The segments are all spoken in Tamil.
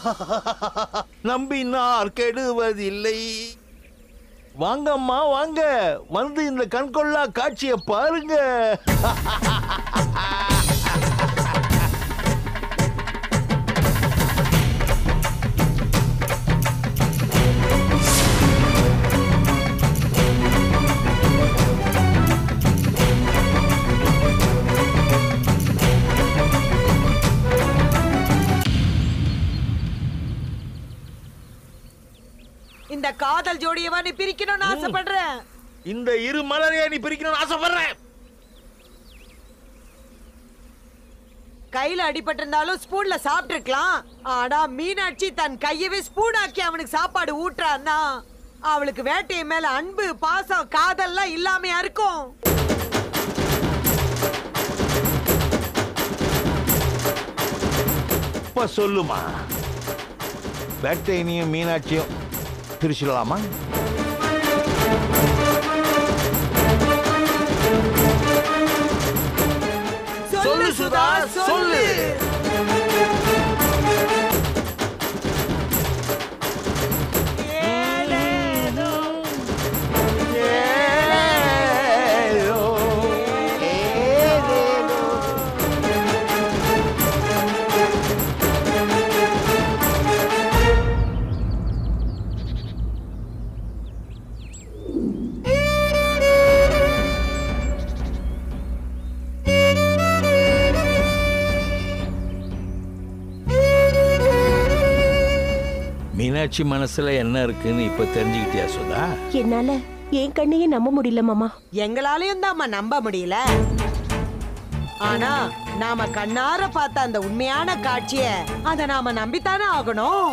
நம்பினார் கெடுவதில்லை வாங்கம்மா வாங்க வந்து இந்த கண்கொள்ளா காட்சியை பாருங்க இந்த காதல் ஜோடியவா நீ பிரிக்கணும்னு ஆசைப்படுறேன் இந்த இரு மலரையா நீ பிரிக்கணும்னு ஆசைப்படுறேன் கையில அடிபட்டிருந்தாலும் ஸ்பூன்ல சாப்பிட்டுருக்கலாம் ஆனா மீனாட்சி தன் கையவே ஸ்பூன் ஆக்கி அவனுக்கு சாப்பாடு ஊட்டுறான்னா அவளுக்கு வேட்டைய மேல அன்பு பாசம் காதல்லாம் இல்லாமையா இருக்கும் இப்ப சொல்லுமா வேட்டையனையும் மீனாட்சியும் பிரிச்சிடலாமா சொல்லு சுதா, சொல்லு. ஏலேலோ. ஏலேலோ, ஏலேலோ. மீனாட்சி மனசுல என்ன இருக்குன்னு இப்ப தெரிஞ்சுக்கிட்டியா சுதா என்னால என் கண்ணையே நம்ப முடியல மாமா எங்களாலையும் தான் நம்ப முடியல ஆனா நாம கண்ணார பார்த்த அந்த உண்மையான காட்சிய அத நாம நம்பித்தானே ஆகணும்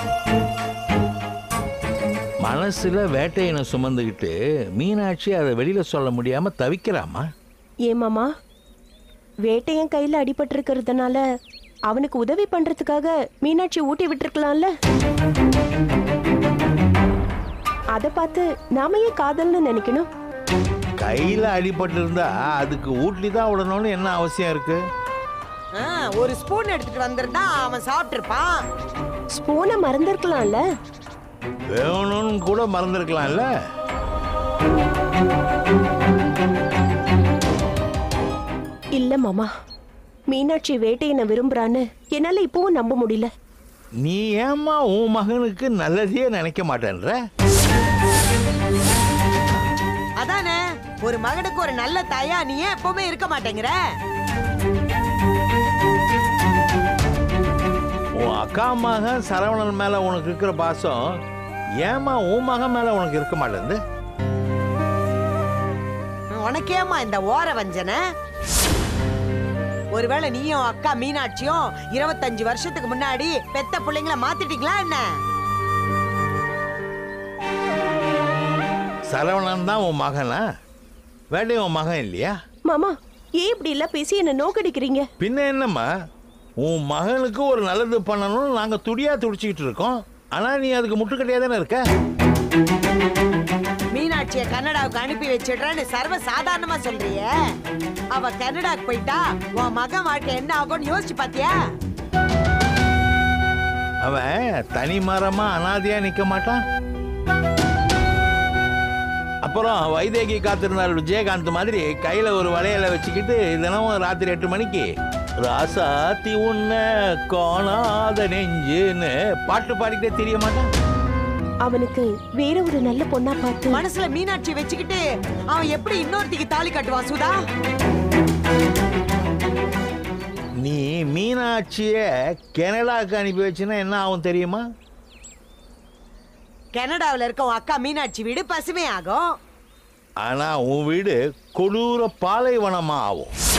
மனசுல வேட்டையனை சுமந்துக்கிட்டு மீனாட்சி அதை வெளியில சொல்ல முடியாம தவிக்கிறாமா ஏன் மாமா வேட்டையன் கையில அடிபட்டிருக்கிறதுனால அவனுக்கு உதவி பண்றதுக்காக மீனாட்சி ஊட்டி விட்டுருக்கலாம்ல அத பார்த்து நாம ஏன் காதல்னு நினைக்கணும் கையில அடிபட்டு இருந்தா அதுக்கு ஊட்டி தான் விடணும்னு என்ன அவசியம் இருக்கு ஆ, ஒரு ஸ்பூன் எடுத்துட்டு வந்திருந்தா அவன் சாப்பிட்டிருப்பான் ஸ்பூனை மறந்திருக்கலாம்ல வேணும்னு கூட மறந்துருக்கலாம்ல இல்ல மாமா மீனாட்சி வேட்டையனை விரும்புறான்னு என்னால இப்பவும் நம்ப முடியல நீ ஏம்மா உன் மகனுக்கு நல்லதையே நினைக்க மாட்டேன்ற அதானே ஒரு மகனுக்கு ஒரு நல்ல தாயா நீ ஏன் எப்பவுமே இருக்க மாட்டேங்கிற உன் அக்கா மகன் சரவணன் மேல உனக்கு இருக்கிற பாசம் ஏம்மா உன் மகன் மேல உனக்கு இருக்க மாட்டேங்குது உனக்கேம்மா இந்த ஓர வஞ்சனை ஒருவேளை நீயும் அக்கா மீனாட்சியும் இருபத்தஞ்சு வருஷத்துக்கு முன்னாடி பெத்த பிள்ளைங்கள மாத்திட்டீங்களா என்ன சரவணன் தான் உன் மகனா வேட்டையும் உன் மகன் இல்லையா மாமா ஏன் இப்படி எல்லாம் பேசி என்ன நோக்கடிக்கிறீங்க பின்ன என்னம்மா உன் மகனுக்கு ஒரு நல்லது பண்ணணும்னு நாங்க துடியா துடிச்சுக்கிட்டு இருக்கோம் ஆனா நீ அதுக்கு முட்டுக்கட்டையா தானே இருக்க மீனாட்சிய கனடாவுக்கு அனுப்பி வச்சிடுறேன்னு சர்வ சாதாரணமா சொல்றிய அவ கனடாக்கு போயிட்டா உன் மகன் வாழ்க்கை என்ன ஆகும்னு யோசிச்சு பாத்தியா அவன் தனி மரமா அனாதையா நிக்க மாட்டான் அப்புறம் வைதேகி காத்திருந்தார் விஜயகாந்த் மாதிரி கையில ஒரு வளையல வச்சுக்கிட்டு தினமும் ராத்திரி எட்டு மணிக்கு ராசாத்தி உன்ன காணாத நெஞ்சுன்னு பாட்டு பாடிக்கிட்டே தெரிய மாட்டான் அவனுக்கு வேற ஒரு நல்ல பொண்ணா பார்த்து மனசுல மீனாட்சி வச்சுக்கிட்டு அவன் எப்படி இன்னொருத்திக்கு தாலி கட்டுவான் சுதா நீ மீனாட்சிய கனடாக்கு அனுப்பி வச்சுன்னா என்ன ஆகும் தெரியுமா கனடாவுல இருக்க உன் அக்கா மீனாட்சி வீடு பசுமையாகும் ஆனா உன் வீடு கொடூர பாலைவனமா ஆகும்